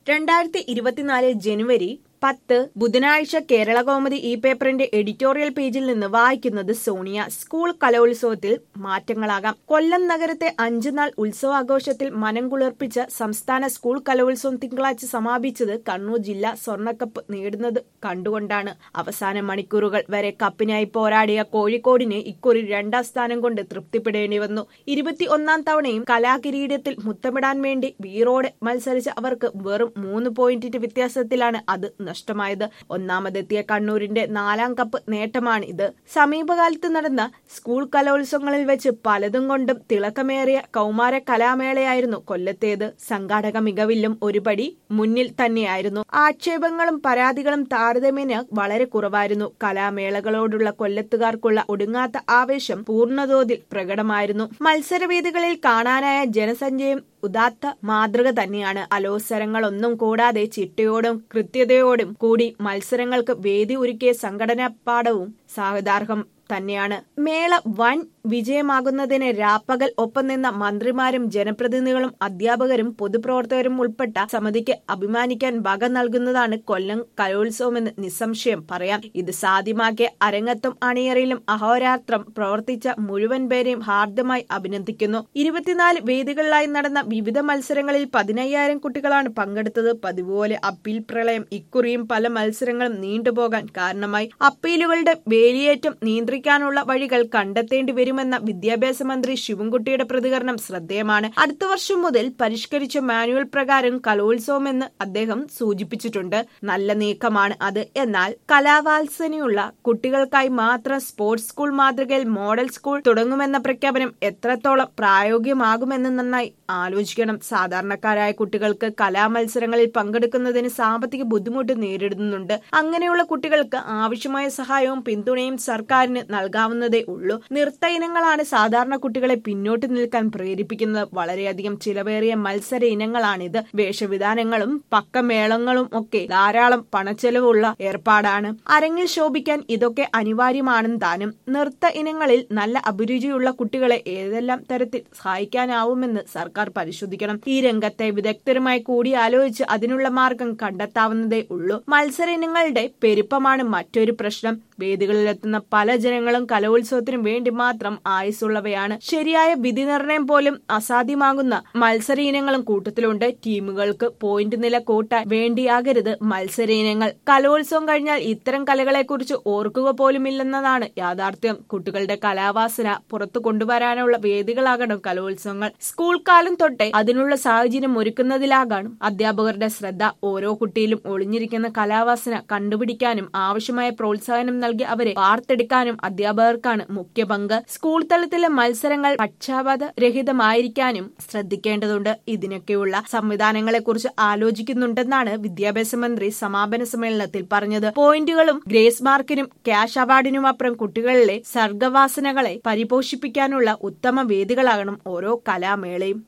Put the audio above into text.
രണ്ടായിരത്തി ഇരുപത്തിനാല് ജനുവരി പത്ത് ബുധനാഴ്ച കേരള കൗമുദി ഈ പേപ്പറിന്റെ എഡിറ്റോറിയൽ പേജിൽ നിന്ന് വായിക്കുന്നത് സോണിയ സ്കൂൾ കലോത്സവത്തിൽ മാറ്റങ്ങളാകാം കൊല്ലം നഗരത്തെ അഞ്ചു നാൾ ഉത്സവാഘോഷത്തിൽ മനം കുളിർപ്പിച്ച സംസ്ഥാന സ്കൂൾ കലോത്സവം തിങ്കളാഴ്ച സമാപിച്ചത് കണ്ണൂർ ജില്ല സ്വർണ്ണക്കപ്പ് നേടുന്നത് കണ്ടുകൊണ്ടാണ് അവസാന മണിക്കൂറുകൾ വരെ കപ്പിനായി പോരാടിയ കോഴിക്കോടിന് ഇക്കുറി രണ്ടാം സ്ഥാനം കൊണ്ട് തൃപ്തിപ്പെടേണ്ടി വന്നു ഇരുപത്തി ഒന്നാം തവണയും കലാകിരീടത്തിൽ മുത്തമിടാൻ വേണ്ടി വീറോടെ മത്സരിച്ച അവർക്ക് വെറും മൂന്ന് പോയിന്റിന്റെ വ്യത്യാസത്തിലാണ് അത് നഷ്ടമായത് ഒന്നാമതെത്തിയ കണ്ണൂരിന്റെ നാലാം കപ്പ് നേട്ടമാണ് ഇത് സമീപകാലത്ത് നടന്ന സ്കൂൾ കലോത്സവങ്ങളിൽ വെച്ച് പലതും കൊണ്ടും തിളക്കമേറിയ കൗമാര കലാമേളയായിരുന്നു കൊല്ലത്തേത് സംഘാടക മികവിലും ഒരുപടി മുന്നിൽ തന്നെയായിരുന്നു ആക്ഷേപങ്ങളും പരാതികളും താരതമ്യേന വളരെ കുറവായിരുന്നു കലാമേളകളോടുള്ള കൊല്ലത്തുകാർക്കുള്ള ഒടുങ്ങാത്ത ആവേശം പൂർണ്ണതോതിൽ പ്രകടമായിരുന്നു മത്സരവേദികളിൽ കാണാനായ ജനസഞ്ചയം ഉദാത്ത മാതൃക തന്നെയാണ് അലോസരങ്ങളൊന്നും കൂടാതെ ചിട്ടയോടും കൃത്യതയോടും കൂടി മത്സരങ്ങൾക്ക് വേദി ഒരുക്കിയ സംഘടനാ പാഠവും സാഹിതാർഹം തന്നെയാണ് മേള വൻ വിജയമാകുന്നതിന് രാപ്പകൽ ഒപ്പം നിന്ന മന്ത്രിമാരും ജനപ്രതിനിധികളും അധ്യാപകരും പൊതുപ്രവർത്തകരും ഉൾപ്പെട്ട സമിതിക്ക് അഭിമാനിക്കാൻ വക നൽകുന്നതാണ് കൊല്ലം കലോത്സവമെന്ന് നിസ്സംശയം പറയാം ഇത് സാധ്യമാക്കിയ അരങ്ങത്തും അണിയറയിലും അഹോരാത്രം പ്രവർത്തിച്ച മുഴുവൻ പേരെയും ഹാർദമായി അഭിനന്ദിക്കുന്നു ഇരുപത്തിനാല് വേദികളിലായി നടന്ന വിവിധ മത്സരങ്ങളിൽ പതിനയ്യായിരം കുട്ടികളാണ് പങ്കെടുത്തത് പതിവുപോലെ അപ്പീൽ പ്രളയം ഇക്കുറിയും പല മത്സരങ്ങളും നീണ്ടുപോകാൻ കാരണമായി അപ്പീലുകളുടെ വേലിയേറ്റം നിയന്ത്രിക്കാനുള്ള വഴികൾ കണ്ടെത്തേണ്ടി വരുമെന്ന വിദ്യാഭ്യാസ മന്ത്രി ശിവൻകുട്ടിയുടെ പ്രതികരണം ശ്രദ്ധേയമാണ് അടുത്ത വർഷം മുതൽ പരിഷ്കരിച്ച മാനുവൽ പ്രകാരം കലോത്സവമെന്ന് അദ്ദേഹം സൂചിപ്പിച്ചിട്ടുണ്ട് നല്ല നീക്കമാണ് അത് എന്നാൽ കലാവാത്സനയുള്ള കുട്ടികൾക്കായി മാത്രം സ്പോർട്സ് സ്കൂൾ മാതൃകയിൽ മോഡൽ സ്കൂൾ തുടങ്ങുമെന്ന പ്രഖ്യാപനം എത്രത്തോളം പ്രായോഗികമാകുമെന്ന് നന്നായി ആലോചിക്കണം സാധാരണക്കാരായ കുട്ടികൾക്ക് കലാമത്സരങ്ങളിൽ പങ്കെടുക്കുന്നതിന് സാമ്പത്തിക ബുദ്ധിമുട്ട് നേരിടുന്നുണ്ട് അങ്ങനെയുള്ള കുട്ടികൾക്ക് ആവശ്യമായ സഹായവും പിന്തുണയും സർക്കാരിന് നൽകാവുന്നതേ ഉള്ളൂ നൃത്ത ഇനങ്ങളാണ് സാധാരണ കുട്ടികളെ പിന്നോട്ട് നിൽക്കാൻ പ്രേരിപ്പിക്കുന്നത് വളരെയധികം ചിലവേറിയ മത്സര ഇനങ്ങളാണിത് വേഷവിധാനങ്ങളും പക്കമേളങ്ങളും ഒക്കെ ധാരാളം പണച്ചെലവുള്ള ഏർപ്പാടാണ് അരങ്ങിൽ ശോഭിക്കാൻ ഇതൊക്കെ അനിവാര്യമാണെന്ന് താനും നൃത്ത ഇനങ്ങളിൽ നല്ല അഭിരുചിയുള്ള കുട്ടികളെ ഏതെല്ലാം തരത്തിൽ സഹായിക്കാനാവുമെന്ന് സർക്കാർ പരിശോധിക്കണം ഈ രംഗത്തെ വിദഗ്ധരുമായി കൂടി ആലോചിച്ച് അതിനുള്ള മാർഗം കണ്ടെത്താവുന്നതേ ഉള്ളൂ മത്സര ഇനങ്ങളുടെ പെരുപ്പമാണ് മറ്റൊരു പ്രശ്നം വേദികളിലെത്തുന്ന പല ജനങ്ങളും കലോത്സവത്തിനു വേണ്ടി മാത്രം ആയുസുള്ളവയാണ് ശരിയായ വിധി നിർണയം പോലും അസാധ്യമാകുന്ന മത്സര ഇനങ്ങളും കൂട്ടത്തിലുണ്ട് ടീമുകൾക്ക് പോയിന്റ് നില കൂട്ടാൻ വേണ്ടിയാകരുത് മത്സര ഇനങ്ങൾ കലോത്സവം കഴിഞ്ഞാൽ ഇത്തരം കലകളെക്കുറിച്ച് ഓർക്കുക പോലുമില്ലെന്നതാണ് യാഥാർത്ഥ്യം കുട്ടികളുടെ കലാവാസന പുറത്തു കൊണ്ടുവരാനുള്ള വേദികളാകണം കലോത്സവങ്ങൾ സ്കൂൾ കാലം തൊട്ടേ അതിനുള്ള സാഹചര്യം ഒരുക്കുന്നതിലാകണം അധ്യാപകരുടെ ശ്രദ്ധ ഓരോ കുട്ടിയിലും ഒളിഞ്ഞിരിക്കുന്ന കലാവാസന കണ്ടുപിടിക്കാനും ആവശ്യമായ പ്രോത്സാഹനം നൽകി അവരെ വാർത്തെടുക്കാനും അധ്യാപകർക്കാണ് മുഖ്യ പങ്ക് സ്കൂൾ തലത്തിലെ മത്സരങ്ങൾ പക്ഷാപാത രഹിതമായിരിക്കാനും ശ്രദ്ധിക്കേണ്ടതുണ്ട് ഇതിനൊക്കെയുള്ള സംവിധാനങ്ങളെക്കുറിച്ച് ആലോചിക്കുന്നുണ്ടെന്നാണ് വിദ്യാഭ്യാസ മന്ത്രി സമാപന സമ്മേളനത്തിൽ പറഞ്ഞത് പോയിന്റുകളും ഗ്രേസ് മാർക്കിനും ക്യാഷ് അവാർഡിനുമപ്പുറം കുട്ടികളിലെ സർഗവാസനകളെ പരിപോഷിപ്പിക്കാനുള്ള ഉത്തമ വേദികളാകണം ഓരോ കലാമേളയും